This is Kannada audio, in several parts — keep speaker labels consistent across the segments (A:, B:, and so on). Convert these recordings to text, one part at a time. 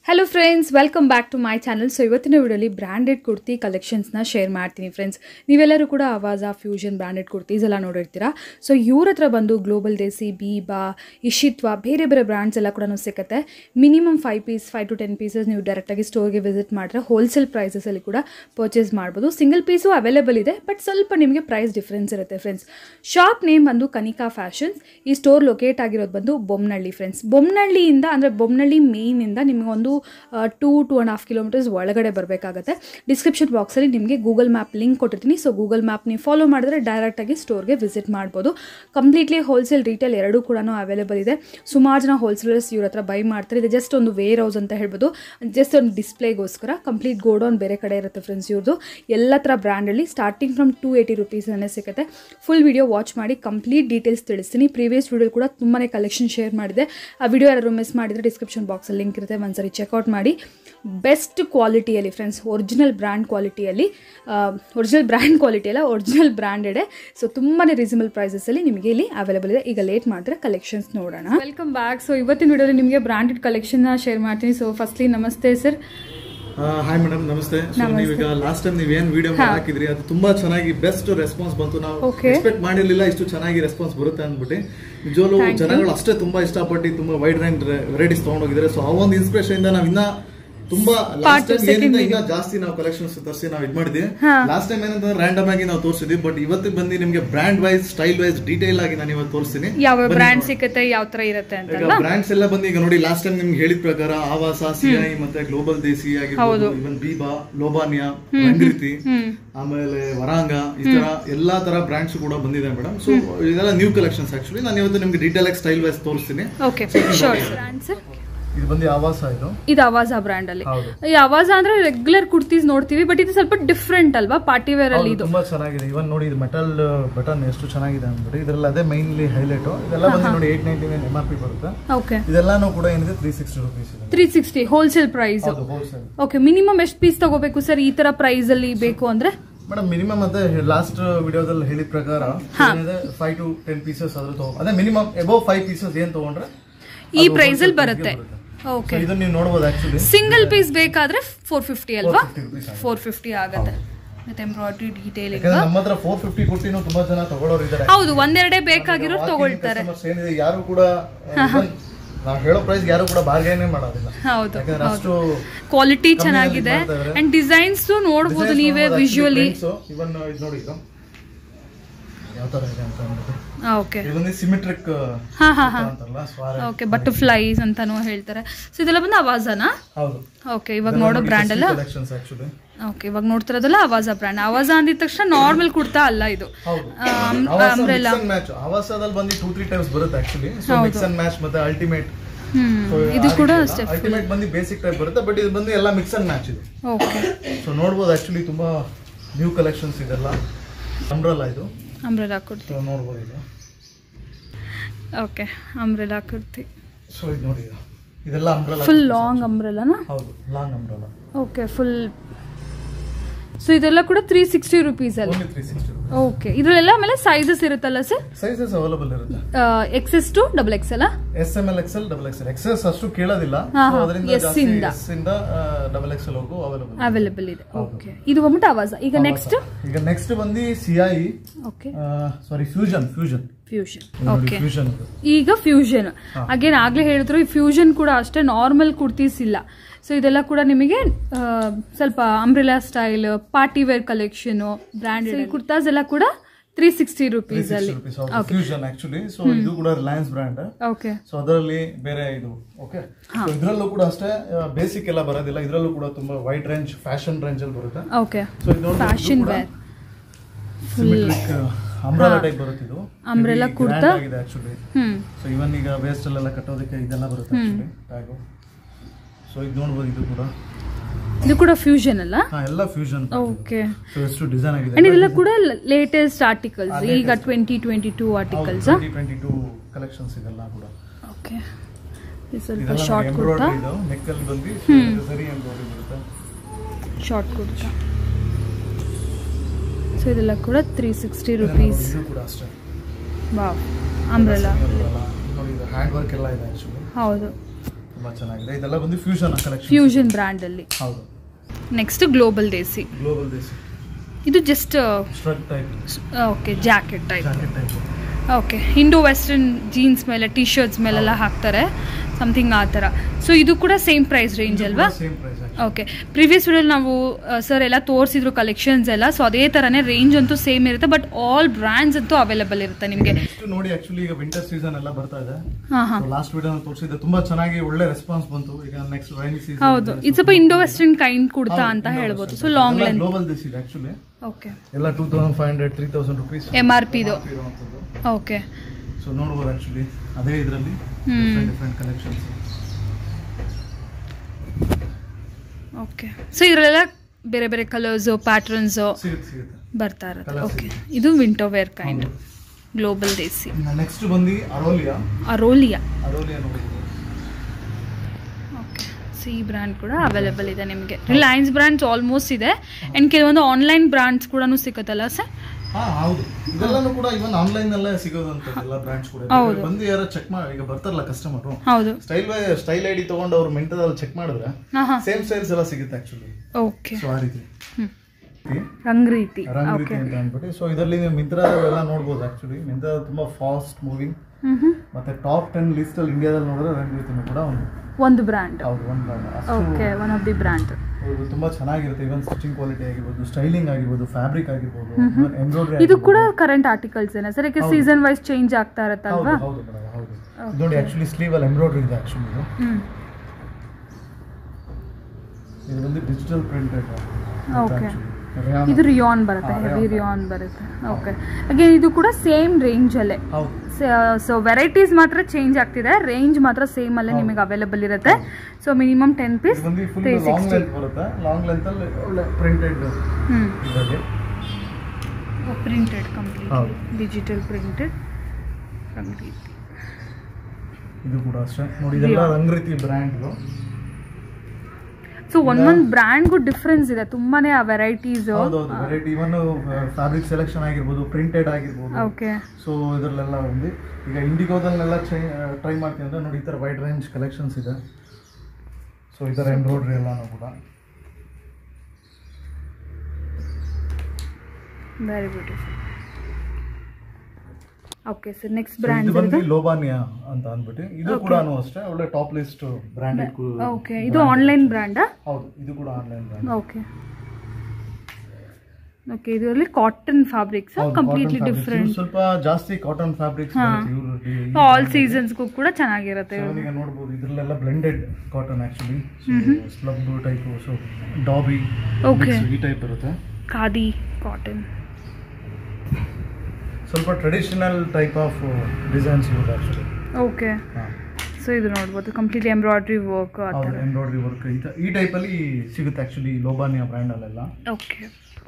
A: Hello friends welcome back to my channel so ಇವತ್ತಿನ ವಿಡಿಯೋಲಿ ಬ್ರ್ಯಾಂಡೆಡ್ ಕುರ್ತಿ ಕಲೆಕ್ಷನ್ಸ್ನ ಶೇರ್ ಮಾಡ್ತೀನಿ ಫ್ರೆಂಡ್ಸ್ ನೀವೆಲ್ಲರೂ ಕೂಡ ಅವಾಜಾ ಫ್ಯೂಷನ್ ಬ್ರ್ಯಾಂಡೆಡ್ ಕುರ್ತೀಸ್ ಎಲ್ಲ ನೋಡಿರ್ತೀರಾ ಸೊ ಇವ್ರ ಹತ್ರ ಬಂದು ಗ್ಲೋಬಲ್ ದೇಸಿ ಬೀಬಾ ಇಶಿತ್ವ ಬೇರೆ ಬೇರೆ ಬ್ರ್ಯಾಂಡ್ಸ್ ಎಲ್ಲ ಕೂಡ ಸಿಗುತ್ತೆ minimum five piece five to ten pieces ನೀವು ಡೈರೆಕ್ಟಾಗಿ ಸ್ಟೋರ್ಗೆ ವಿಸಿಟ್ ಮಾಡಿದ್ರೆ ಹೋಲ್ಸೇಲ್ ಪ್ರೈಸಸಲ್ಲಿ ಕೂಡ ಪರ್ಚೇಸ್ ಮಾಡ್ಬೋದು ಸಿಂಗಲ್ ಪೀಸು ಅವೈಲೇಬಲ್ ಇದೆ ಬಟ್ ಸ್ವಲ್ಪ ನಿಮಗೆ ಪ್ರೈಸ್ ಡಿಫ್ರೆನ್ಸ್ ಇರುತ್ತೆ ಫ್ರೆಂಡ್ಸ್ ಶಾಪ್ ನೇಮ್ ಬಂದು ಕನಿಕಾ ಫ್ಯಾಷನ್ಸ್ ಈ ಸ್ಟೋರ್ ಲೊಕೇಟ್ ಆಗಿರೋದು ಬಂದು ಬೊಮ್ಮನಹಳ್ಳಿ ಫ್ರೆಂಡ್ಸ್ ಬೊಮ್ಮನಹಳ್ಳಿಯಿಂದ ಅಂದರೆ ಬೊಮ್ಮನಹಳ್ಳಿ ಮೇನಿಂದ ನಿಮಗೊಂದು two two and half kilometres ಒಳಗಡೆ ಬರಬೇಕಾಗತ್ತೆ ಡಿಸ್ಕ್ರಿಪ್ಷನ್ ಬಾಕ್ಸಲ್ಲಿ ನಿಮಗೆ ಗೂಗಲ್ ಮ್ಯಾಪ್ ಲಿಂಕ್ ಕೊಟ್ಟಿರ್ತೀನಿ ಸೊ ಗೂಗಲ್ ಮ್ಯಾಪ್ ನೀವು ಫಾಲೋ ಮಾಡಿದ್ರೆ ಡೈರೆಕ್ಟಾಗಿ ಸ್ಟೋರ್ಗೆ ವಿಸಿಟ್ ಮಾಡ್ಬೋದು ಕಂಪ್ಲೀಟ್ಲಿ ಹೋಲ್ಸೇಲ್ ರೀಟೇಲ್ ಎರಡೂ ಕೂಡ ಅವೈಲೇಬಲ್ ಇದೆ ಸುಮಾರು ಜನ ಹೋಲ್ಸೇಲರ್ಸ್ ಇವ್ರ ಹತ್ರ ಬೈ ಮಾಡ್ತಾರೆ ಇದು ಜಸ್ಟ್ ಒಂದು ವೇರ್ ಹೌಸ್ ಅಂತ ಹೇಳ್ಬೋದು ಜಸ್ಟ್ ಒಂದು ಡಿಸ್ಪ್ಲೇಗೋಸ್ಕರ ಕಂಪ್ಲೀಟ್ ಗೋಡೌನ್ ಬೇರೆ ಕಡೆ ಇರುತ್ತೆ ಫ್ರೆಂಡ್ಸ್ ಇವ್ರದ್ದು ಎಲ್ಲ ಥರ ಬ್ರ್ಯಾಂಡಲ್ಲಿ ಸ್ಟಾರ್ಟಿಂಗ್ ಫ್ರಮ್ ಟೂ ಏಯ್ಟಿ ರುಪೀಸನ್ನೇ ಸಿಗುತ್ತೆ ಫುಲ್ ವಿಡಿಯೋ ವಾಚ್ ಮಾಡಿ ಕಂಪ್ಲೀಟ್ ಡೀಟೇಲ್ಸ್ ತಿಳಿಸ್ತೀನಿ ಪ್ರೀವಿಯಸ್ ವಿಡಿಯೋ ಕೂಡ ತುಂಬಾ ಕಲೆಕ್ಷನ್ ಶೇರ್ ಮಾಡಿದೆ ಆ ವಿಡಿಯೋ ಯಾರು ಮಿಸ್ ಮಾಡಿದರೆ ಡಿಸ್ಕ್ರಿಪ್ಷನ್ ಬಾಕ್ಸಲ್ಲಿ ಲಿಂಕ್ ಇರುತ್ತೆ ಒಂದ್ಸರಿ ಚೆಕ್ಔಟ್ ಮಾಡಿ ಬೆಸ್ಟ್ ಕ್ವಾಲಿಟಿಯಲ್ಲಿ ಫ್ರೆಂಡ್ಸ್ ಒರಿಜಿನಲ್ ಬ್ರ್ಯಾಂಡ್ ಕ್ವಾಲಿಟಿಯಲ್ಲಿ ಒರಿಜಿನಲ್ ಬ್ರ್ಯಾಂಡ್ ಕ್ವಾಲಿಟಿ ಅಲ್ಲ ಒರಿಜಿನಲ್ ಬ್ರ್ಯಾಂಡೆಡೆ ಸೊ ತುಂಬಾ ರೀಸನಬಲ್ ಪ್ರೈಸಸಲ್ಲಿ ನಿಮಗೆ ಇಲ್ಲಿ ಅವೈಲೇಬಲ್ ಇದೆ ಈಗ ಲೇಟ್ ಮಾಡಿದ್ರೆ ಕಲೆಕ್ಷನ್ಸ್ ನೋಡೋಣ ವೆಲ್ಕಮ್ ಬ್ಯಾಕ್ ಸೊ ಇವತ್ತಿನ ವಿಡಿಯೋಲಿ ನಿಮಗೆ ಬ್ರ್ಯಾಂಡೆಡ್ ಕಲೆಕ್ಷನ್ನ ಶೇರ್ ಮಾಡ್ತೀನಿ ಸೊ ಫಸ್ಟ್ಲಿ ನಮಸ್ತೆ ಸರ್
B: ಹಾಯ್ ಮೇಡಮ್ ನಮಸ್ತೆ ಸೊ ನೀವೀಗ ಲಾಸ್ಟ್ ಟೈಮ್ ನೀವ್ ಏನ್ ವಿಡಿಯೋ ಹಾಕಿದ್ರಿ ಅದು ತುಂಬಾ ಚೆನ್ನಾಗಿ ಬೆಸ್ಟ್ ರೆಸ್ಪಾನ್ಸ್ ಬಂತು ನಾವು
A: Okay.
B: ಎಕ್ಸ್ಪೆಕ್ಟ್ ಮಾಡಿರ್ಲಿಲ್ಲ ಇಷ್ಟು ಚೆನ್ನಾಗಿ ರೆಸ್ಪಾನ್ಸ್ ಬರುತ್ತೆ ಅಂದ್ಬಿಟ್ಟು ನಿಜವಾಗ್ಲೂ ಜನಗಳು ಅಷ್ಟೇ ತುಂಬಾ ಇಷ್ಟಪಟ್ಟು ತುಂಬಾ ವೈಡ್ ರೇಂಜ್ ವೆರೈಟೀಸ್ ತಗೊಂಡೋಗಿದ್ದಾರೆ ಸೊ ಆ ಒಂದು ಇನ್ಸ್ಪಿರೇಷನ್ ಇಂದ ನಾವ್ ಇನ್ನ ತುಂಬಾ ಲಾಸ್ಟ್ ಟೈಮ್ ಏನಿಂದ ಈಗ ಜಾಸ್ತಿ ನಾವು ಕಲೆಕ್ಷನ್ಸ್ ತರಿಸಿ ನಾವು ಇದ್ ಮಾಡಿದ್ವಿ ಲಾಸ್ಟ್ ಟೈಮ್ ಏನಂತಂದ್ರೆ ರ್ಯಾಂಡಮ್ ಆಗಿ ನಾವು ತೋರಿಸಿದ್ವಿ ಬಟ್ ಇವತ್ತು ಬಂದು ನಿಮ್ಗೆ brand wise style wise detail ಆಗಿ ನಾನು ಇವತ್ತು ತೋರಿಸ್ತೀನಿ
A: ಯಾವ ಬ್ರ್ಯಾಂಡ್ ಸಿಗುತ್ತೆ ಯಾವ ಥರ ಇರುತ್ತೆ ಅಂತ
B: ಈಗ ಬ್ರ್ಯಾಂಡ್ಸ್ ಎಲ್ಲ ಬಂದು ಈಗ ನೋಡಿ ಲಾಸ್ಟ್ ಟೈಮ್ ನಿಮ್ಗೆ ಹೇಳಿದ ಪ್ರಕಾರ ಆವಾಸ ಸಿಐ ಮತ್ತೆ ಗ್ಲೋಬಲ್ ದೇಸಿ ಆಗಿರ್ಬೋದು ಇವನ್ ಬೀಬಾ ಲೋಬಾನಿಯಾ ರಂಗ್ರೀತಿ ಆಮೇಲೆ ವರಾಂಗ ಈ ತರ ಎಲ್ಲಾ ತರ ಬ್ರ್ಯಾಂಡ್ಸ್ ಕೂಡ ಬಂದಿದೆ ಮೇಡಮ್ ಸೊ ಇದೆಲ್ಲ ನ್ಯೂ ಕಲೆಕ್ಷನ್ಸ್ ಆಕ್ಚುಲಿ ನಾನು ಇವತ್ತು ನಿಮ್ಗೆ ಡೀಟೇಲ್ ಆಗಿ ಸ್ಟೈಲ್ ವೈಸ್ ತೋರಿಸ್ತೀನಿ
A: ಓಕೆ ಶೋರ್ ಬ್ರ್ಯಾಂಡ್ ಸರ್
B: ಇದು ಬಂದು ಆವಾಸ ಇದು
A: ಇದು ಅವಾಜಾ ಬ್ರ್ಯಾಂಡ್ ಅಲ್ಲಿ
B: ಹೌದು.
A: ಈ ಅವಾಜಾ ಅಂದ್ರೆ ರೆಗ್ಯುಲರ್ ಕುರ್ತೀಸ್ ನೋಡ್ತೀವಿ ಬಟ್ ಇದು ಸ್ವಲ್ಪ ಡಿಫ್ರೆಂಟ್ ಅಲ್ವಾ ಪಾರ್ಟಿ ವೇರ್ ಅಲ್ಲಿ ಇದು
B: ತುಂಬಾ ಚೆನ್ನಾಗಿದೆ ಇವನ್ ನೋಡಿ ಇದು ಮೆಟಲ್ ಬಟನ್ ಎಷ್ಟು ಚೆನ್ನಾಗಿದೆ ಅಂದ್ಬಿಟ್ಟು ಇದರಲ್ಲಿ ಅದೇ ಮೈನ್ಲಿ ಹೈಲೈಟ್ ಇದೆಲ್ಲ ಬಂದು ನೋಡಿ eight ninety nine M R P ಬರುತ್ತೆ
A: ಓಕೆ
B: ಇದೆಲ್ಲಾನು ಕೂಡ ಏನಿದೆ ತ್ರೀ ಸಿಕ್ಸ್ಟಿ ರುಪೀಸ್ ಇದೆ
A: ತ್ರೀ ಸಿಕ್ಸ್ಟಿ ಹೋಲ್ಸೇಲ್ ಪ್ರೈಸ್
B: ಹೌದು ಹೋಲ್ಸೇಲ್
A: ಓಕೆ ಮಿನಿಮಮ್ ಎಷ್ಟು ಪೀಸ್ ತಗೋಬೇಕು ಸರ್ ಈ ತರ ಪ್ರೈಸ್ ಅಲ್ಲಿ ಬೇಕು ಅಂದ್ರೆ
B: ಮೇಡಮ್ ಮಿನಿಮಮ್ ಅದೇ ಲಾಸ್ಟ್ ವಿಡಿಯೋದಲ್ಲಿ ಹೇಳಿದ ಪ್ರಕಾರ ಏನಿದೆ ಫೈವ್ ಟು ಟೆನ್ ಪೀಸಸ್ ಆದ್ರೂ ತಗೋ ಅದೇ ಮಿನಿಮಮ್ ಎಬೋ ಫೈವ್ ಪೀಸಸ್ ಏನ್ ತಗೊಂಡ್ರೆ
A: ಈ ಪ್ರೈಸ್ ಅಲ್ಲಿ ಬರುತ್ತೆ ಓಕೆ
B: So ಇದನ್ನ ನೀವು ನೋಡಬಹುದು ಆಕ್ಚುಲಿ
A: ಸಿಂಗಲ್ ಪೀಸ್ ಬೇಕಾದ್ರೆ ಫೋರ್ ಫಿಫ್ಟಿ ಅಲ್ವಾ
B: 450 rupees ಆಗುತ್ತೆ.
A: ಫೋರ್ ಫಿಫ್ಟಿ ಆಗುತ್ತೆ ಮತ್ತೆ ಎಂಬ್ರಾಯ್ಡ್ರಿ ಡೀಟೇಲಿಂಗ್
B: ಯಾಕಂದ್ರೆ ನಮ್ಮ ಹತ್ರ ಫೋರ್ ಫಿಫ್ಟಿ ಕೊಟ್ಟಿನೂ ತುಂಬಾ ಜನ ತಗೊಳ್ಳೋರು ಇದ್ದಾರೆ
A: ಹೌದು ಒಂದೆರಡೇ ಬೇಕಾಗಿರೋ ತಗೊಳ್ತಾರೆ
B: Customers ಏನಿದೆ ಯಾರು ಕೂಡ ನಾವು ಹೇಳೋ ಪ್ರೈಸ್ ಯಾರು ಕೂಡ ಬಾರ್ಗೇನೇ ಮಾಡೋದಿಲ್ಲ
A: ಹೌದು
B: ಯಾಕಂದ್ರೆ ಅಷ್ಟು
A: ಕ್ವಾಲಿಟಿ
B: ಕಮ್ಮಿಯಲ್ಲಿ
A: ಚೆನ್ನಾಗಿದೆ
B: ಮಾಡ್ತಾ ಇದ್ದಾರೆ.
A: ಅಂಡ್ ಡಿಸೈನ್ಸ್ ನೋಡ್ಬೋದು ನೀವೇ ವಿಜುವಲಿ
B: ಇವನ್ ಇದು ನೋಡಿ ಇದು ಯಾವ ತರ ಇದೆ ಅಂತ ಅಂದ್ಬಿಟ್ಟು
A: ಓಕೆ
B: ಇದೊಂದು ಸಿಮೆಟ್ರಿಕ್
A: ಹಾ ಹಾ ಹಾ
B: ಅಂತಾರಲ್ಲ ಸ್ವಾರ
A: ಓಕೆ ಬಟರ್ಫ್ಲೈಸ್ ಅಂತಾನು ಹೇಳ್ತಾರೆ ಸೊ ಇದೆಲ್ಲ ಬಂದು ಅವಾಜಾನಾ
B: ಹೌದು
A: ಓಕೆ ಇವಾಗ ನೋಡೋ ಬ್ರ್ಯಾಂಡ್ ಅಲ್ಲ
B: ಕಲೆಕ್ಷನ್ಸ್ ಆಕ್ಚುಲಿ
A: ಓಕೆ ಇವಾಗ ನೋಡ್ತಿರೋದಲ್ಲ ಅವಾಜಾ ಬ್ರ್ಯಾಂಡ್ ಅವಾಜಾ ಅಂದಿದ ತಕ್ಷಣ ನಾರ್ಮಲ್ ಕುರ್ತಾ ಅಲ್ಲ ಇದು
B: ಹೌದು
A: ಅಂಬ್ರೆಲಾ
B: ಮ್ಯಾಚ್ ಆವಾಸದಲ್ಲಿ ಬಂದು ಟೂ ತ್ರೀ ಟೈಪ್ಸ್ ಬರುತ್ತೆ actually so mix and match ಮತ್ತೆ ಅಲ್ಟಿಮೇಟ್
A: ಹ್ಮ್ ಇದು ಕೂಡ ಅಷ್ಟೇ
B: ಅಲ್ಟಿಮೇಟ್ ಬಂದು ಬೇಸಿಕ್ ಟೈಪ್ ಬರುತ್ತೆ ಬಟ್ ಇದು ಬಂದು ಎಲ್ಲ ಮಿಕ್ಸ್ ಅಂಡ್ ಮ್ಯಾಚ್ ಇದು
A: ಓಕೆ
B: ಸೊ ನೋಡ್ಬೋದು ಆಕ್ಚುಲಿ ತುಂಬಾ ನ್ಯೂ ಕಲೆಕ್ಷನ್ಸ್ ಇದೆಲ್ಲ ಅಂಬ್ರಲ್ಲ ಇದು
A: ಅಂಬ್ರೆಲಾ ಕುರ್ತಿ
B: ಸೊ ನೋಡ್ಬೋದು ಇದು
A: ಓಕೆ ಅಂಬ್ರೆಲಾ ಕುರ್ತಿ
B: ಸೊ ಇದು ನೋಡಿ ಇದು. ಇದೆಲ್ಲ ಅಂಬ್ರಲ್ಲ
A: ಫುಲ್ ಲಾಂಗ್ ಅಂಬ್ರೆಲಾನಾ
B: ಹೌದು ಲಾಂಗ್ ಅಂಬ್ರಲ್ಲ
A: ಓಕೆ ಫುಲ್ ಸೊ ಇದೆಲ್ಲ ಕೂಡ ತ್ರೀ ಸಿಕ್ಸ್ಟಿ ರುಪೀಸ್ ಅಲ್ಲ
B: ಓನ್ಲಿ ತ್ರೀ ಸಿಕ್ಸ್ಟಿ
A: ಓಕೆ ಇದರಲ್ಲೆಲ್ಲ ಆಮೇಲೆ ಸೈಜಸ್ ಇರುತ್ತಲ್ಲ ಸರ್
B: ಸೈಜಸ್ ಅವೈಲಬಲ್ ಇರುತ್ತೆ
A: ಎಕ್ಸೆಸ್ ಟು ಡಬಲ್ ಎಕ್ಸ್ ಅಲ್ಲ
B: S M L XL double XL XS ಅಷ್ಟು ಕೇಳೋದಿಲ್ಲ
A: ಹಾ,
B: So
A: ಹಾ.
B: ಅದರಿಂದ
A: S
B: ಜಾಸ್ತಿ
A: ಇಂದ.
B: ಎಸ್ ಇಂದ ಡಬಲ್ ಎಕ್ಸೆಲ್ ವರ್ಗೂ ಅವೈಲಬಲ್
A: ಅವೈಲೇಬಲ್ ಇದೆ ಓಕೆ ಇದು ಬಂದ್ಬಿಟ್ಟು ಅವಾಜ ಈಗ ನೆಕ್ಸ್ಟ್
B: ಈಗ ನೆಕ್ಸ್ಟ್ ಬಂದು ಸಿಐ
A: okay
B: sorry fusion fusion
A: fusion okay
B: fusion
A: ಈಗ ಫ್ಯೂಷನ್ ಅಗೇನ್ ಆಗ್ಲೇ ಹೇಳಿದ್ರು ಈ ಫ್ಯೂಷನ್ ಕೂಡ ಅಷ್ಟೇ ನಾರ್ಮಲ್ ಕುರ್ತೀಸ್ ಇಲ್ಲ ಸೊ ಇದೆಲ್ಲ ಕೂಡ ನಿಮಗೆ ಆ, ಸ್ವಲ್ಪ umbrella style party wear collection brand ಈ ಕುರ್ತಾಸ್ ಎಲ್ಲ ಕೂಡ ತ್ರೀ ಸಿಕ್ಸ್ಟಿ ರುಪೀಸ್ ಅಲ್ಲಿ
B: ಫ್ಯೂಷನ್ ಆಕ್ಚುಲಿ ಸೊ ಇದು ಕೂಡ ರಿಲಯನ್ಸ್ ಬ್ರ್ಯಾಂಡ್
A: ಓಕೆ
B: ಸೊ ಅದರಲ್ಲಿ ಬೇರೆ ಇದು ಓಕೆ ಇದರಲ್ಲೂ ಕೂಡ ಅಷ್ಟೇ ಬೇಸಿಕ್ ಎಲ್ಲ ಬರೋದಿಲ್ಲ ಇದರಲ್ಲೂ ಕೂಡ ತುಂಬಾ ವೈಡ್ ರೇಂಜ್ ಫ್ಯಾಷನ್ ರೇಂಜ್ ಅಲ್ಲಿ ಬರುತ್ತೆ
A: ಓಕೆ
B: ಸೊ ಇದು
A: fashion wear
B: symmetric umbrella type ಬರುತ್ತೆ ಇದು
A: Umbrella
B: Heavy
A: ಕುರ್ತಾ?
B: grand ಆಗಿದೆ ಆಕ್ಚುಲಿ
A: ಹ್ಮ್
B: ಸೊ ಇವನ್ ಈಗ ವೇಸ್ಟ್ ಅಲ್ಲೆಲ್ಲ ಕಟ್ಟೋದಕ್ಕೆ ಇದೆಲ್ಲ ಬರುತ್ತೆ ಆಕ್ಚುಲಿ ಟ್ಯಾಗು ಸೊ ಇದು ನೋಡ್ಬೋದು ಇದು ಕೂಡ
A: ಇದು ಕೂಡ ಫ್ಯೂಷನ್ ಅಲ್ಲ
B: ಹಾ ಎಲ್ಲ ಫ್ಯೂಷನ್
A: ಓಕೆ
B: ಸೊ ಎಷ್ಟು ಡಿಸೈನ್ ಆಗಿದೆ
A: ಅಂಡ್ ಇದೆಲ್ಲ ಕೂಡ ಲೇಟೆಸ್ಟ್ ಆರ್ಟಿಕಲ್ಸ್ ಈಗ twenty twenty two articles
B: twenty twenty two collections ಇದೆಲ್ಲ ಕೂಡ
A: ಓಕೆ ಇದು ಸ್ವಲ್ಪ
B: ಇದೆಲ್ಲ
A: ಶಾರ್ಟ್ ಕುರ್ತಾ
B: ಎಂಬ್ರಾಯ್ಡ್ರಿ ಇದು ನೆಕ್ ಅಲ್ಲಿ ಬಂದು ಸರಿ ಎಂಬ್ರಾಯ್ಡ್ರಿ ಬರುತ್ತೆ
A: ಶಾರ್ಟ್ ಕುರ್ತಾ ಸೊ ಇದೆಲ್ಲ ಕೂಡ ತ್ರೀ ಸಿಕ್ಸ್ಟಿ ರುಪೀಸ್
B: ಇದು ಕೂಡ ಅಷ್ಟೇ
A: ವಾವ್ ಅಂಬ್ರೆಲಾ
B: ಇದೆಲ್ಲ ನೋಡಿ ಇದು ಹ್ಯಾಂಡ್ ವರ್ಕ್ ಎಲ್ಲ ಇದೆ ಆಕ್ಚುಲಿ
A: ಹೌದು
B: ತುಂಬಾ ಚೆನ್ನಾಗಿದೆ ಇದೆಲ್ಲ ಬಂದು ಫ್ಯೂಷನ್ ಕಲೆಕ್ಷನ್
A: ಫ್ಯೂಷನ್ ಬ್ರ್ಯಾಂಡಲ್ಲಿ
B: ಹೌದು
A: next Global Desi
B: Global Desi
A: ಇದು just
B: struck type
A: okay jacket type
B: jacket type
A: okay Indo western jeans ಮೇಲೆ ಟಿ ಶರ್ಟ್ಸ್ ಮೇಲೆಲ್ಲ ಹಾಕ್ತಾರೆ ಸಮಥಿಂಗ್ ಆ ಥರ ಸೊ ಇದು ಕೂಡ ಸೇಮ್ ಪ್ರೈಸ್ ರೇಂಜ್ ಅಲ್ವಾ
B: ಸೇಮ್ ಪ್ರೈಸ್
A: ಓಕೆ ಪ್ರಿವಿಯಸ್ ವಿಡಿಯೋಲಿ ನಾವು ಸರ್ ಎಲ್ಲ ತೋರಿಸಿದ್ರು ಕಲೆಕ್ಷನ್ಸ್ ಎಲ್ಲ ಸೊ ಅದೇ ಥರನೇ ರೇಂಜ್ ಅಂತೂ ಸೇಮ್ ಇರುತ್ತೆ ಬಟ್ ಆಲ್ ಬ್ರ್ಯಾಂಡ್ಸ್ ಅಂತೂ ಅವೈಲೇಬಲ್ ಇರುತ್ತೆ ನಿಮಗೆ
B: ನೆಕ್ಸ್ಟ್ ನೋಡಿ ಆಕ್ಚುಲಿ ಈಗ ವಿಂಟರ್ ಸೀಸನ್ ಎಲ್ಲ ಬರ್ತಾ ಇದೆ
A: ಹಾಂ ಹಾಂ
B: ಲಾಸ್ಟ್ ವಿಡಿಯೋ ತೋರಿಸಿದ್ದೆ ತುಂಬಾ ಚೆನ್ನಾಗಿ ಒಳ್ಳೆ ರೆಸ್ಪಾನ್ಸ್ ಬಂತು ಈಗ ನೆಕ್ಸ್ಟ್ ರೈನಿ ಸೀಸನ್
A: ಹೌದು ಇದು ಸ್ವಲ್ಪ ಇಂಡೋ ವೆಸ್ಟರ್ನ್ ಕೈಂಡ್ ಕುಡ್ತಾ ಅಂತ ಹೇಳ್ಬೋದು so long length
B: Global Desi ಇದೆ ಆಕ್ಚುಲಿ
A: ಓಕೆ
B: ಎಲ್ಲ two thousand five hundred three thousand rupees
A: M R ಪಿದು ಓಕೆ
B: ಸೊ ನೋಡ್ಬೋದು ಆಕ್ಚುಲಿ ಅದೇ ಇದರಲ್ಲಿ
A: hmm.
B: Different different collections
A: okay so ಇದರಲ್ಲೆಲ್ಲ ಬೇರೆ ಬೇರೆ ಕಲರ್ಸು ಪ್ಯಾಟ್ರನ್ಸು
B: ಸಿಗುತ್ತೆ ಸಿಗುತ್ತೆ
A: ಬರ್ತಾ ಇರುತ್ತೆ
B: Colours
A: ಓಕೆ
B: ಇದೆ.
A: ಇದು winter wear kind Global Desi
B: next ಬಂದು ಅರೋಲಿಯಾ
A: ಅರೋಲಿಯಾ
B: ಅರೋಲಿಯಾ ನೋಡ್ಬೋದು
A: ಓಕೆ ಸಿ ಬ್ರ್ಯಾಂಡ್ ಕೂಡ ಅವೈಲೇಬಲ್ ಇದೆ ನಿಮಗೆ ರಿಲಯನ್ಸ್ ಬ್ರ್ಯಾಂಡ್ಸ್ ಆಲ್ಮೋಸ್ಟ್ ಇದೆ ಆ್ಯಂಡ್ ಕೆಲವೊಂದು ಆನ್ಲೈನ್ ಬ್ರ್ಯಾಂಡ್ಸ್ ಕೂಡ ಸಿಗುತ್ತಲ್ಲ ಸರ್
B: ಹಾ ಹೌದು ಇದೆಲ್ಲಾನು ಕೂಡ ಇವನ್ ಆನ್ಲೈನ್ ನಲ್ಲೇ ಸಿಗೋದಂತ ಎಲ್ಲ ಬ್ರಾಂಡ್ಸ್ ಕೂಡ
A: ಹೌದು.
B: ಬಂದು ಯಾರೋ ಚೆಕ್ ಮಾಡಿ ಈಗ ಬರ್ತಾರಲ್ಲ ಕಸ್ಟಮರ್
A: ಹೌದು
B: ಸ್ಟೈಲ್ ಸ್ಟೈಲ್ ಐಡಿ ತಗೊಂಡು ಅವ್ರು ಮೆಂಟದಲ್ಲಿ ಚೆಕ್ ಮಾಡಿದ್ರೆ
A: ಹಾಂ ಹಾಂ
B: ಸೇಮ್ ಸ್ಟೈಲ್ಸ್ ಎಲ್ಲ ಸಿಗುತ್ತೆ ಆಕ್ಚುಲಿ
A: ಓಕೆ
B: ಸೊ ಆ ರೀತಿ
A: ಹ್ಞೂ ರಂಗ್ ರೀತಿ
B: ರಂಗ್
A: ಓಕೆ
B: ರೀತಿ ಅಂತ ಅಂದ್ಬಿಟ್ಟು ಸೊ ಇದರಲ್ಲಿ ನೀವು ಮಿಂತ್ರ ಎಲ್ಲ ನೋಡ್ಬೋದು ಆಕ್ಚುಲಿ ಮಿಂತ್ರ ತುಂಬಾ ಫಾಸ್ಟ್ ಮೂವಿಂಗ್
A: ಹ್ಞೂ ಹ್ಞೂ
B: ಮತ್ತೆ ಟಾಪ್ ಟೆನ್ ಲಿಸ್ಟ್ ಅಲ್ಲಿ ಇಂಡಿಯಾದಲ್ಲಿ ನೋಡಿದ್ರೆ ರಂಗ್ ರೀತಿನೂ ಕೂಡ ಒಂದು
A: ಒಂದು ಬ್ರ್ಯಾಂಡ್
B: ಹೌದು ಒಂದು brand. ಅಷ್ಟು
A: okay one of the brand
B: ಹೌದು, ತುಂಬಾ ಚೆನ್ನಾಗಿರುತ್ತೆ ಇವನ್ ಸ್ಟಿಚಿಂಗ್ ಕ್ವಾಲಿಟಿ ಆಗಿರ್ಬೋದು ಸ್ಟೈಲಿಂಗ್ ಆಗಿರ್ಬೋದು ಫ್ಯಾಬ್ರಿಕ್ ಆಗಿರ್ಬೋದು ಎಂಬ್ರಾಯ್ಡ್ರಿ
A: ಇದು ಕೂಡ ಕರೆಂಟ್ ಆರ್ಟಿಕಲ್ಸ್ ಏನ ಸರ್ ಯಾಕೆ ಸೀಸನ್ ವೈಸ್ ಚೇಂಜ್ ಆಗ್ತಾ
B: ಹೌದು
A: ಇರುತ್ತಲ್ವಾ
B: ಹೌದು ಮೇಡಮ್ ಹೌದು ಇದು ನೋಡಿ ಆಕ್ಚುಲಿ ಸ್ಲೀವ್ ಅಲ್ಲಿ ಎಂಬ್ರಾಯ್ಡ್ರಿ ಇದೆ ಆಕ್ಚುಲಿ ಇದು
A: ಹ್ಮ್
B: ಇದು ಬಂದು ಡಿಜಿಟಲ್ ಪ್ರಿಂಟೆಡ್
A: Okay. ಇದು ರಿಯಾನ್ ಬರುತ್ತೆ
B: ಹಾ,
A: ಹೆವಿ
B: rayon
A: ರಿಯಾನ್ ಬರುತ್ತೆ ಓಕೆ ಅಗೇನ್ ಇದು ಕೂಡ ಸೇಮ್ ರೇಂಜ್ ಅಲ್ಲೇ
B: ಹೌದು
A: ಸೊ ವೆರೈಟೀಸ್ ಮಾತ್ರ ಚೇಂಜ್ ಆಗ್ತಿದೆ ರೇಂಜ್ ಮಾತ್ರ ಸೇಮ್ ಅಲ್ಲೇ
B: ಹೌದು.
A: ನಿಮಗೆ ಅವೈಲೇಬಲ್ ಇರುತ್ತೆ ಸೊ ಮಿನಿಮಮ್ ಟೆನ್ ಪೀಸ್
B: ಇದು ಬಂದು full
A: three
B: long
A: sixty
B: length ಬರುತ್ತೆ ಲಾಂಗ್ ಲೆಂತ್ ಅಲ್ಲಿ ಒಳ್ಳೆ ಪ್ರಿಂಟೆಡ್
A: ಹ್ಮ್
B: ಇದರಲ್ಲಿ
A: ಪ್ರಿಂಟೆಡ್ ಕಂಪ್ಲೀಟ್
B: ಹೌದು.
A: ಡಿಜಿಟಲ್ ಪ್ರಿಂಟೆಡ್ ಕಂಪ್ಲೀಟ್
B: ಇದು ಕೂಡ ಅಷ್ಟೇ ನೋಡಿ ಇದೆಲ್ಲ
A: Rayon.
B: ರಂಗ್ ರೀತಿ ಬ್ರ್ಯಾಂಡ್ ಇದು
A: ಸೊ ಒಂದೊಂದು ಬ್ರ್ಯಾಂಡ್ಗೂ ಡಿಫ್ರೆನ್ಸ್ ಇದೆ ತುಂಬಾನೇ ಆ ವೆರೈಟೀಸ್
B: ಹೌದೌದು ವೆರೈಟಿ ಇವನ್ ಫ್ಯಾಬ್ರಿಕ್ ಸೆಲೆಕ್ಷನ್ ಆಗಿರ್ಬೋದು ಪ್ರಿಂಟೆಡ್ ಆಗಿರ್ಬೋದು
A: ಓಕೆ
B: ಸೊ ಇದರಲ್ಲೆಲ್ಲ ಒಂದು ಈಗ ಇಂಡಿಗೋದಲ್ಲೆಲ್ಲ ಟ್ರೈ ಮಾಡ್ತೀನಿ ಅಂದ್ರೆ ನೋಡಿ ಈ ಥರ ವೈಡ್ ರೇಂಜ್ ಕಲೆಕ್ಷನ್ಸ್ ಇದೆ ಸೊ ಈ ಥರ ಎಂಬ್ರಾಯ್ಡ್ರಿ ಎಲ್ಲಾನು ಕೂಡ
A: very beautiful okay sir next
B: So, ಇದು
A: ಬ್ರ್ಯಾಂಡ್
B: ಬಂದು ಲೋಬಾನಿಯಾ ಅಂತ ಅಂದ್ಬಿಟ್ಟು ಇದು ಕೂಡ ಅಷ್ಟೇ ಒಳ್ಳೆ ಟಾಪ್ ಲಿಸ್ಟ್ ಬ್ರಾಂಡೆಡ್
A: ಓಕೆ ಇದು ಆನ್ಲೈನ್ ಬ್ರ್ಯಾಂಡಾ
B: ಹೌದು ಇದು ಕೂಡ ಆನ್ಲೈನ್ ಬ್ರ್ಯಾಂಡ್
A: ಓಕೆ ಓಕೆ ಇದರಲ್ಲಿ ಕಾಟನ್ ಫ್ಯಾಬ್ರಿಕ್ಸ್ ಕಂಪ್ಲೀಟ್ಲಿ ಡಿಫ್ರೆಂಟ್
B: ಸ್ವಲ್ಪ ಜಾಸ್ತಿ ಕಾಟನ್ ಫ್ಯಾಬ್ರಿಕ್ಸ್
A: ಹಾ. ಆಲ್ ಸೀಸನ್ಸ್ಗೂ ಕೂಡ ಚೆನ್ನಾಗಿರುತ್ತೆ
B: ಈಗ ನೋಡ್ಬೋದು ಇದ್ರಲ್ಲೆಲ್ಲ blended cotton actually slub type so dobby
A: Okay.
B: ಈ ಟೈಪ್ ಇರುತ್ತೆ
A: ಖಾದಿ ಕಾಟನ್
B: ಸ್ವಲ್ಪ ಟ್ರೆಡಿಷನಲ್ ಟೈಪ್ ಆಫ್ ಡಿಸೈನ್ಸ್ ಇರುತ್ತೆ ಆಕ್ಚುಲಿ
A: ಓಕೆ ಸೊ ಇದು ನೋಡ್ಬೋದು ಕಂಪ್ಲೀಟ್ಲಿ ಎಂಬ್ರಾಯ್ಡ್ರಿ ವರ್ಕ್ ಆ
B: ಹೌದು
A: ಥರ
B: ಎಂಬ್ರಾಯ್ಡ್ರಿ ವರ್ಕ್ ಈ ಟೈಪಲ್ಲಿ ಸಿಗುತ್ತೆ ಆಕ್ಚುಲಿ ಲೋಬಾನಿಯಾ ಬ್ರ್ಯಾಂಡಲ್ಲೆಲ್ಲ
A: okay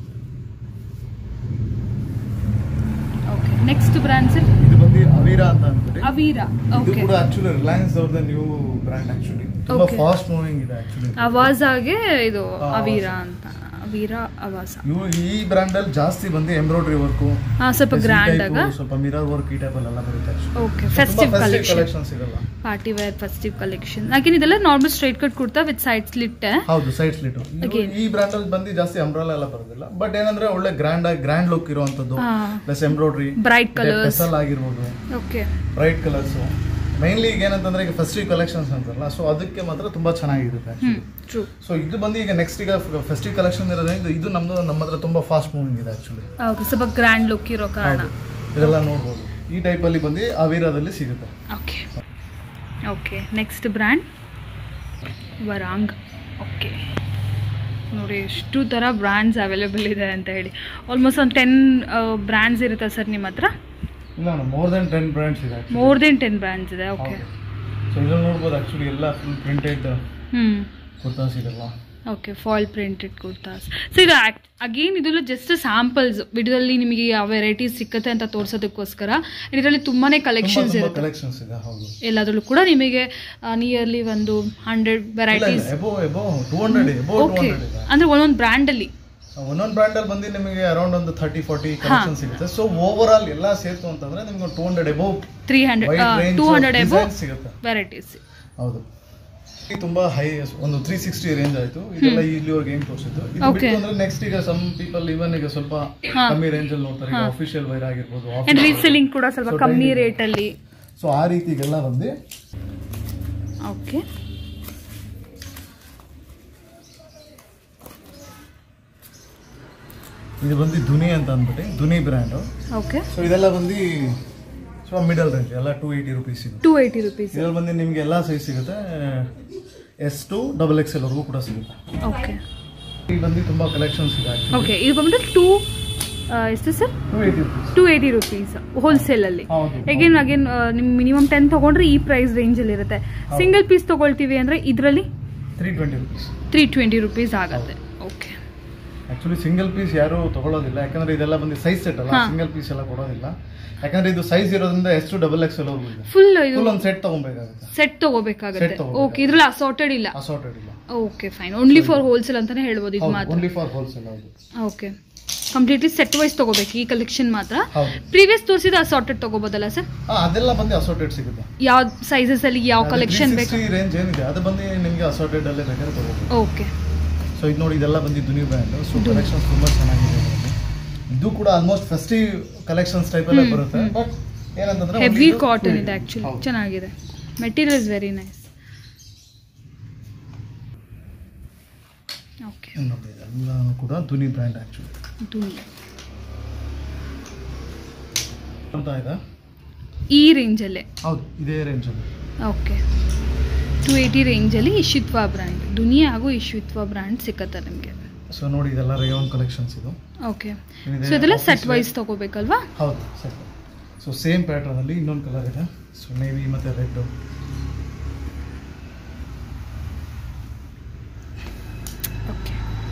A: okay next brand sir
B: ಇದು ಬಂದು ಅವೀರಾ ಅಂತ ಅಂದ್ಬಿಟ್ಟು
A: ಅವೀರಾ
B: ಇದು
A: ಓಕೆ
B: ಕೂಡ ಆಕ್ಚುಲಿ ರಿಲಯನ್ಸ್ ಅವ್ರದ್ದು ನ್ಯೂ ಬ್ರ್ಯಾಂಡ್ ಆಕ್ಚುಲಿ ತುಂಬಾ
A: Okay.
B: ಫಾಸ್ಟ್ ಮೂವಿಂಗ್ ಇದೆ ಆಕ್ಚುಲಿ
A: ಅವಾಜಾಗೆ ಇದು
B: ಹಾ,
A: ಅವೀರಾ ಅಂತ ಅವೀರಾ ಅವಾಜ
B: ಇವು ಈ ಬ್ರ್ಯಾಂಡ್ ಅಲ್ಲಿ ಜಾಸ್ತಿ ಬಂದು ಎಂಬ್ರಾಯ್ಡ್ರಿ ವರ್ಕ್
A: ಹಾಂ ಸ್ವಲ್ಪ ಗ್ರ್ಯಾಂಡ್ ಆಗ
B: ಸ್ವಲ್ಪ ಮಿರರ್ ವರ್ಕ್ ಈ ಟೈಪ್ ಅಲ್ಲೆಲ್ಲ ಬರುತ್ತೆ actually.
A: ಓಕೆ
B: So,
A: ಫೆಸ್ಟಿವ್
B: ತುಂಬಾ festive
A: ಕಲೆಕ್ಷನ್
B: collections ಇರಲ್ಲ
A: ಪಾರ್ಟಿ ವೇರ್ ಫೆಸ್ಟಿವ್ ಕಲೆಕ್ಷನ್ ಯಾಕೆ ಇದೆಲ್ಲ normal straight cut kurta with side slit
B: ಹೌದು ಸೈಡ್ ಸ್ಲಿಟ್
A: Again.
B: ಈ ಬ್ರ್ಯಾಂಡ್ ಅಲ್ಲಿ ಬಂದು ಜಾಸ್ತಿ ಅಂಬ್ರಲ್ಲ ಎಲ್ಲ ಬರೋದಿಲ್ಲ ಬಟ್ ಏನಂದ್ರೆ ಒಳ್ಳೆ ಗ್ರ್ಯಾಂಡ್ ಆಗಿ ಗ್ರ್ಯಾಂಡ್ ಲುಕ್ ಇರುವಂತದ್ದು plus embroidery
A: bright colours
B: pastel ಆಗಿರ್ಬೋದು
A: ಓಕೆ
B: ಬ್ರೈಟ್ ಕಲರ್ಸ್ ಮೈನ್ಲಿ ಈಗ ಏನಂತಂದ್ರೆ ಈಗ ಫೆಸ್ಟಿವ್ ಕಲೆಕ್ಷನ್ಸ್ ಅಂತಾರಲ್ಲ ಸೊ ಅದಕ್ಕೆ ಮಾತ್ರ ತುಂಬಾ ಚೆನ್ನಾಗಿರುತ್ತೆ
A: ಹ್ಞೂ ಟ್ರೂ
B: ಸೊ ಇದು ಬಂದು ಈಗ ನೆಕ್ಸ್ಟ್ ಈಗ ಫೆಸ್ಟಿವ್ ಕಲೆಕ್ಷನ್ ಇರೋದ್ರಿಂದ ಇದು ನಮ್ದು ನಮ್ಮ ಹತ್ರ ತುಂಬಾ ಫಾಸ್ಟ್ ಮೂವಿಂಗ್ ಇದೆ ಆಕ್ಚುಲಿ
A: ಓಕೆ ಸ್ವಲ್ಪ ಗ್ರ್ಯಾಂಡ್ ಲುಕ್ ಇರೋ ಕಾರಣ
B: ಹೌದು ಇದೆಲ್ಲ ನೋಡ್ಬೋದು ಈ ಟೈಪ್ ಅಲ್ಲಿ ಬಂದು ಅವಿರಾದಲ್ಲಿ ಸಿಗುತ್ತೆ
A: ಓಕೆ ಓಕೆ ನೆಕ್ಸ್ಟ್ ಬ್ರ್ಯಾಂಡ್ ವರಾಂಗ್ ಓಕೆ ನೋಡಿ ಎಷ್ಟು ಥರ ಬ್ರ್ಯಾಂಡ್ಸ್ ಅವೈಲೇಬಲ್ ಇದೆ ಅಂತ ಹೇಳಿ ಆಲ್ಮೋಸ್ಟ್ ಒಂದು ಟೆನ್ ಬ್ರ್ಯಾಂಡ್ಸ್ ಇರುತ್ತೆ ಸರ್ ನಿಮ್ಮ ಹತ್ರ
B: ಇಲ್ಲ ಮೋರ್ ದೆನ್ ಟೆನ್ ಬ್ರ್ಯಾಂಡ್ಸ್ ಇದೆ
A: ಮೋರ್ ದೆನ್ ಟೆನ್ ಬ್ರ್ಯಾಂಡ್ಸ್ ಇದೆ ಓಕೆ
B: ಸೊ ಇದನ್ನ ನೋಡ್ಬೋದು ಆಕ್ಚುಲಿ ಎಲ್ಲ ಫುಲ್ ಪ್ರಿಂಟೆಡ್
A: ಹ್ಞೂ
B: ಕುರ್ತಾಸ್ ಇದೆಲ್ಲ
A: okay full printed kurtas so ಇದು ಅಗೇನ್ ಇದೆಲ್ಲ ಜಸ್ಟ್ ಸ್ಯಾಂಪಲ್ಸ್ ವಿಡಿಯೋದಲ್ಲಿ ನಿಮಗೆ ಯಾವ ವೆರೈಟೀಸ್ ಸಿಕ್ಕತ್ತೆ ಅಂತ ತೋರ್ಸೋದಕ್ಕೋಸ್ಕರ ಇದರಲ್ಲಿ ತುಂಬಾನೇ ಕಲೆಕ್ಷನ್ಸ್ ಇರುತ್ತೆ
B: ಕಲೆಕ್ಷನ್ಸ್ ಇದೆ ಹೌದು
A: ಎಲ್ಲದರಲ್ಲೂ ಕೂಡ ನಿಮಗೆ ನಿಯರ್ಲಿ ಒಂದು hundred varieties
B: above above two hundred above two
A: okay
B: hundred ಇದೆ
A: ಅಂದ್ರೆ ಒಂದೊಂದು ಬ್ರ್ಯಾಂಡಲ್ಲಿ
B: ಒಂದೊಂದು ಬ್ರ್ಯಾಂಡ್ ಅಲ್ಲಿ ಬಂದು ನಿಮಗೆ ಅರೌಂಡ್ ಒಂದು ಥರ್ಟಿ ಫಾರ್ಟಿ ಕಲೆಕ್ಷನ್ ಸಿಗುತ್ತೆ ಸೊ ಓವರ್ ಆಲ್ ಎಲ್ಲ ಸೇರ್ತು ಅಂತಂದ್ರೆ ನಿಮ್ಗೆ two hundred above
A: three hundred
B: wide range
A: two hundred above
B: ಸಿಗುತ್ತೆ
A: ವೆರೈಟೀಸ್
B: ಹೌದು ತುಂಬಾ ಹೈ ಒಂದು ತ್ರೀ ಸಿಕ್ಸ್ಟಿ ರೇಂಜ್ ಆಯ್ತು ಇದೆಲ್ಲ ಇಲ್ಲಿವರೆಗೆ ಹೆಂಗ್ ತೋರಿಸಿದ್ದು ಇದು
A: Okay.
B: ಬಿಟ್ಟು ಅಂದ್ರೆ ನೆಕ್ಸ್ಟ್ ಈಗ ಸಮ್ ಪೀಪಲ್ ಇವನ್ ಈಗ ಸ್ವಲ್ಪ ಕಮ್ಮಿ ರೇಂಜ್ ಅಲ್ಲಿ ನೋಡ್ತಾರೆ ಈಗ ಅಫಿಷಿಯಲ್ ವೈರ್ ಆಗಿರ್ಬೋದು
A: ಅಂಡ್ ರೀಸೆಲ್ಲಿಂಗ್ ಕೂಡ ಸ್ವಲ್ಪ ಕಮ್ಮಿ ರೇಟಲ್ಲಿ
B: ಸೊ ಆ ರೀತಿಗೆಲ್ಲ ಬಂದು
A: ಓಕೆ
B: ಇದು ಬಂದು ಧುನಿ ಅಂತ ಅಂದ್ಬಿಟ್ಟು ಧುನಿ ಬ್ರ್ಯಾಂಡು
A: ಓಕೆ
B: ಸೊ ಇದೆಲ್ಲ ಬಂದು ಸೊ ಮಿಡಲ್ ರೇಂಜ್ ಎಲ್ಲ ಟೂ ಏಯ್ಟಿ ರುಪೀಸ್ ಇದು
A: ಟೂ ಏಯ್ಟಿ ರುಪೀಸ್
B: ಇದ್ರಲ್ಲಿ ಬಂದು ನಿಮಗೆ ಎಲ್ಲ ಸೈಜ್ ಸಿಗುತ್ತೆ S to double X L ವರೆಗೂ ಕೂಡ ಸಿಗುತ್ತೆ
A: ಓಕೆ
B: ಇಲ್ಲಿ ಬಂದು ತುಂಬಾ ಕಲೆಕ್ಷನ್ಸ್ ಇದೆ
A: ಓಕೆ ಇದು ಬಂದ್ಬಿಟ್ಟು ಟೂ ಎಷ್ಟು sir
B: two eighty rupees
A: two eighty rupees ಹೋಲ್ಸೇಲಲ್ಲಿ
B: ಹೌದು
A: ಅಗೇನ್ ಅಗೇನ್ ನಿಮ್ ಮಿನಿಮಮ್ ಟೆನ್ ತಗೊಂಡ್ರೆ ಈ ಪ್ರೈಸ್ ರೇಂಜಲ್ಲಿ ಇರುತ್ತೆ ಸಿಂಗಲ್ ಪೀಸ್ ತಗೊಳ್ತೀವಿ ಅಂದ್ರೆ ಇದರಲ್ಲಿ
B: three twenty rupees
A: three twenty rupees ಆಗುತ್ತೆ ಓಕೆ
B: ಆಕ್ಚುಲಿ ಸಿಂಗಲ್ ಪೀಸ್ ಯಾರು ತಗೊಳ್ಳೋದಿಲ್ಲ ಯಾಕಂದ್ರೆ ಇದೆಲ್ಲ ಬಂದು ಸೈಜ್ ಸೆಟ್ ಅಲ್ಲ
A: ಹಾ.
B: ಸಿಂಗಲ್ ಪೀಸ್ ಎಲ್ಲ ಕೊಡೋದಿಲ್ಲ ಯಾಕಂದ್ರೆ ಇದು ಸೈಜ್ ಇರೋದ್ರಿಂದ ಎಷ್ಟು ಡಬಲ್ ಎಕ್ಸ್ ಎಲ್ ಇದೆ
A: ಫುಲ್ ಇದು
B: ಫುಲ್ ಒಂದು ಸೆಟ್ ತಗೊಬೇಕಾಗುತ್ತೆ
A: ಸೆಟ್ ತಗೋಬೇಕಾಗುತ್ತೆ
B: Set ತಗೋಬೇಕಾಗುತ್ತೆ.
A: ಓಕೆ ಇದ್ರಲ್ಲಿ ಅಸಾರ್ಟೆಡ್ ಇಲ್ಲ
B: ಅಸಾರ್ಟೆಡ್ ಇಲ್ಲ
A: okay fine only for wholesale ಅಂತಾನೆ ಹೇಳ್ಬೋದು ಇದು ಮಾತ್ರ
B: ಓನ್ಲಿ ಫಾರ್ ಹೋಲ್ಸೇಲ್ ಹೌದು
A: ಓಕೆ ಕಂಪ್ಲೀಟ್ಲಿ ಸೆಟ್ ವೈಸ್ ತಗೋಬೇಕು ಈ ಕಲೆಕ್ಷನ್ ಮಾತ್ರ
B: ಹೌದು
A: ಪ್ರೀವಿಯಸ್ ತೋರಿಸಿದ ಅಸಾರ್ಟೆಡ್ ತಗೋಬೋದಲ್ಲ ಸರ್
B: ಹಾ, ಅದೆಲ್ಲ ಬಂದು ಅಸಾರ್ಟೆಡ್ ಸಿಗುತ್ತೆ
A: ಯಾವ ಸೈಜಸ್ ಅಲ್ಲಿ ಯಾವ ಕಲೆಕ್ಷನ್ ಬೇಕು
B: ರೇಂಜ್ ಏನಿದೆ ಅದು ಬಂದು ನಿಮಗೆ ಅಸಾರ್ಟೆಡ್ ಅಲ್ಲೇ ಬೇಕಾದ್ರೆ ತಗೋಬಹುದು
A: ಓಕೆ
B: ಸೊ ಇದು ನೋಡಿ ಇದೆಲ್ಲ ಬಂದು ದುನಿ ಬ್ರ್ಯಾಂಡ್ ಸೊ ಕಲೆಕ್ಷನ್ಸ್ ತುಂಬಾ ಚೆನ್ನಾಗಿದೆ ಇದರಲ್ಲಿ. ಇದು ಕೂಡ ಆಲ್ಮೋಸ್ಟ್ ಫೆಸ್ಟಿವ್ ಕಲೆಕ್ಷನ್ಸ್ ಟೈಪ್ ಎಲ್ಲ ಬರುತ್ತೆ ಬಟ್ ಏನಂತಂದ್ರೆ
A: ಹೆವಿ
B: only ಇದು
A: ಕಾಟನ್
B: two
A: ಇದೆ
B: eighty.
A: ಆಕ್ಚುಲಿ
B: ಹೌದು.
A: ಚೆನ್ನಾಗಿದೆ material is very nice okay
B: ಇನ್ನು ನೋಡಿ ಇದೆಲ್ಲನೂ ಕೂಡ ದುನಿ ಬ್ರ್ಯಾಂಡ್ ಆಕ್ಚುಲಿ ಅಂತ ಇದೆ
A: ಈ ರೇಂಜಲ್ಲೇ
B: ಹೌದು ಇದೇ ರೇಂಜ್ ಅಲ್ಲಿ
A: ಓಕೆ ಟು ಏಯ್ಟಿ ರೇಂಜಲ್ಲಿ ಇಶಿತ್ವ ಬ್ರ್ಯಾಂಡ್ ದುನಿಯಾ ಹಾಗೂ ಇಶಿತ್ವ ಬ್ರ್ಯಾಂಡ್ ಸಿಕ್ಕತ್ತೆ ನಿಮಗೆ
B: ಸೊ ನೋಡಿ ಇದೆಲ್ಲ ರೇಯಾನ್ ಕಲೆಕ್ಷನ್ಸ್ ಇದು
A: ಓಕೆ
B: ಏನಿದೆ,
A: ಸೊ ಇದೆಲ್ಲ
B: office
A: ಸೆಟ್
B: wear.
A: ವೈಸ್ ತಗೋಬೇಕಲ್ವಾ
B: ಹೌದು ಸರಿ ಸೊ ಸೇಮ್ ಪ್ಯಾಟರ್ನ್ ಅಲ್ಲಿ ಇನ್ನೊಂದು ಕಲರ್ ಇದೆ ಸೊ ನೇವಿ ಮತ್ತೆ ರೆಡ್
A: ಓಕೆ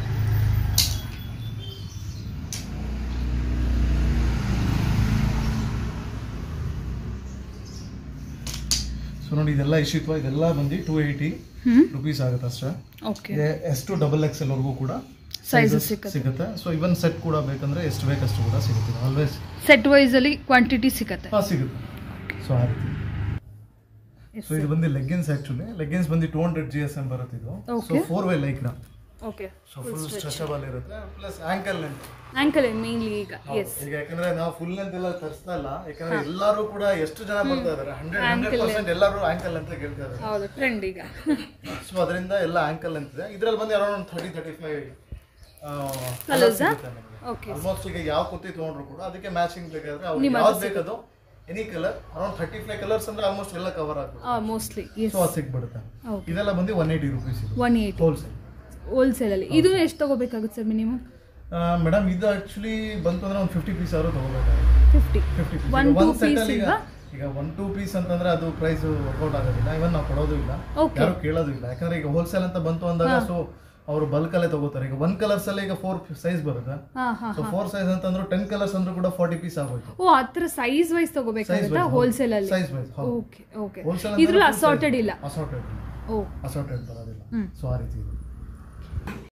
B: ಸೊ ನೋಡಿ ಇದೆಲ್ಲ ಇಶಿತ್ವ ಇದೆಲ್ಲ ಬಂದು ಟೂ ಏಯ್ಟಿ
A: ಹ್ಞೂ
B: ರುಪೀಸ್ ಆಗುತ್ತೆ ಅಷ್ಟೇ
A: ಓಕೆ
B: ಎ- ಎಷ್ಟು ಡಬಲ್ ಎಕ್ಸ್ ಎಲ್ ವರೆಗೂ ಕೂಡ
A: Sizes
B: sizes
A: ಸಿಗುತ್ತೆ.
B: ಸಿಗುತ್ತೆ ಸೊ ಇವನ್ ಸೆಟ್ ಕೂಡ ಬೇಕಂದ್ರೆ ಎಷ್ಟು ಬೇಕಷ್ಟು ಕೂಡ ಸಿಗುತ್ತೆ ಆಲ್ವೇಸ್
A: ಸೆಟ್ ವೈಸಲ್ಲಿ ಕ್ವಾಂಟಿಟಿ ಸಿಕ್ಕತ್ತೆ
B: ಹಾ ಸಿಗುತ್ತೆ ಸೊ ಆ ರೀತಿ ಸೊ ಇದು ಬಂದು ಲೆಗ್ಗಿನ್ಸ್ ಆಕ್ಚುಲಿ ಲೆಗ್ಗಿನ್ಸ್ ಬಂದು two hundred G S M ಬರುತ್ತೆ ಇದು so
A: Okay.
B: Four way like
A: okay
B: so full stretchable ಇರುತ್ತೆ plus ankle length
A: ankle mainly ಈಗ ಎಸ್
B: ಈಗ ಯಾಕಂದ್ರೆ ನಾವು ಫುಲ್ ಲೆಂತ್ ಎಲ್ಲ ತರಿಸ್ತಾ ಇಲ್ಲ ಯಾಕಂದ್ರೆ ಎಲ್ಲರೂ ಕೂಡ ಎಷ್ಟು ಜನ ಬರ್ತಾ ಇದಾರೆ ಹಂಡ್ರೆಡ್ ಹಂಡ್ರೆಡ್
A: Ankle
B: ಪರ್ಸೆಂಟ್ ಎಲ್ಲರೂ ಆಂಕಲ್ ಅಂತ ಕೇಳ್ತಾ ಇದ್ದಾರೆ
A: ಹೌದು ಟ್ರೆಂಡ್ ಈಗ
B: ಸೊ ಅದರಿಂದ ಎಲ್ಲ ಆಂಕಲ್ ಅಂತ ಇದೆ ಇದ್ರಲ್ಲಿ ಬಂದು around thirty thirty five
A: Colours ಆ? ಓಕೆ
B: ಆಲ್ಮೋಸ್ಟ್ ಈಗ ಯಾವ ಕುರ್ತಿ ತಗೊಂಡ್ರು ಕೂಡ ಅದಕ್ಕೆ ಮ್ಯಾಚಿಂಗ್ ಬೇಕಾದ್ರೆ ಅವ್ರಿಗೆ
A: ನಿಮ್ಮ
B: ಯಾವ್ದು ಬೇಕದು any colour around thirty five colours ಅಂದ್ರೆ ಆಲ್ಮೋಸ್ಟ್ ಎಲ್ಲ ಕವರ್ ಆಗ್ತದೆ
A: ಮೋಸ್ಟ್ಲಿ ಎಸ್
B: ಸೊ ಅದು ಸಿಕ್ಬಿಡುತ್ತೆ
A: ಓಕೆ
B: ಇದೆಲ್ಲ ಬಂದು ಒನ್ ಏಯ್ಟಿ ರುಪೀಸ್ ಇದು
A: ಒನ್ ಏಯ್ಟಿ
B: ಹೋಲ್ಸೇಲ್
A: ಹೋಲ್ಸೇಲಲ್ಲಿ ಇದು ಎಷ್ಟು ತಗೋಬೇಕಾಗುತ್ತೆ ಸರ್ ಮಿನಿಮಮ್
B: ಮೇಡಮ್ ಇದು ಆಕ್ಚುಲಿ ಬಂತು ಅಂದ್ರೆ ಒಂದು ಫಿಫ್ಟಿ ಪೀಸ್ ಆದ್ರೂ ತಗೋಬೇಕಾಗುತ್ತೆ
A: fifty
B: fifty
A: One,
B: piece
A: two
B: ಒಂದು ಸೆಟ್
A: piece
B: ಅಲ್ಲಿ ಈಗ
A: ಇಲ್ವಾ?
B: ಈಗ ಒನ್ ಟೂ ಪೀಸ್ ಅಂತಂದ್ರೆ ಅದು ಪ್ರೈಸ್ ವರ್ಕೌಟ್ ಆಗೋದಿಲ್ಲ ಇವನ್ ನಾವು ಕೊಡೋದು ಇಲ್ಲ
A: Okay.
B: ಯಾರು ಕೇಳೋದು ಇಲ್ಲ ಯಾಕಂದ್ರೆ ಈಗ ಹೋಲ್ಸೇಲ್ ಅಂತ ಬಂತು ಅಂದಾಗ ಸೊ ಅವರು ಬಲ್ಕ್ ಅಲ್ಲೇ ತಗೋತಾರೆ ಈಗ ಒನ್ ಕಲರ್ಸ್ ಅಲ್ಲಿ ಈಗ ಫೋರ್ ಸೈಜ್ ಬರುತ್ತೆ
A: ಹಾಂ ಹಾಂ
B: ಸೊ ಫೋರ್ ಸೈಜ್ ಅಂತಂದ್ರೆ ಟೆನ್ ಕಲರ್ಸ್ ಅಂದ್ರೂ ಕೂಡ ಫಾರ್ಟಿ ಪೀಸ್ ಆಗೋಯ್ತು
A: ಓ ಆ ಥರ ಸೈಜ್ ವೈಸ್ ತಗೋಬೇಕಾಗುತ್ತಾ ಹೋಲ್ಸೇಲಲ್ಲಿ
B: size wise
A: okay okay
B: wholesale
A: ಇದ್ರಲ್ಲಿ ಅಸಾರ್ಟೆಡ್ ಇಲ್ಲ
B: ಅಸಾರ್ಟೆಡ್
A: ಓ
B: ಅಸಾರ್ಟೆಡ್ ಬರೋದಿಲ್ಲ
A: ಹ್ಮ್.
B: ಸೊ ಆ ರೀತಿ ಇದೆ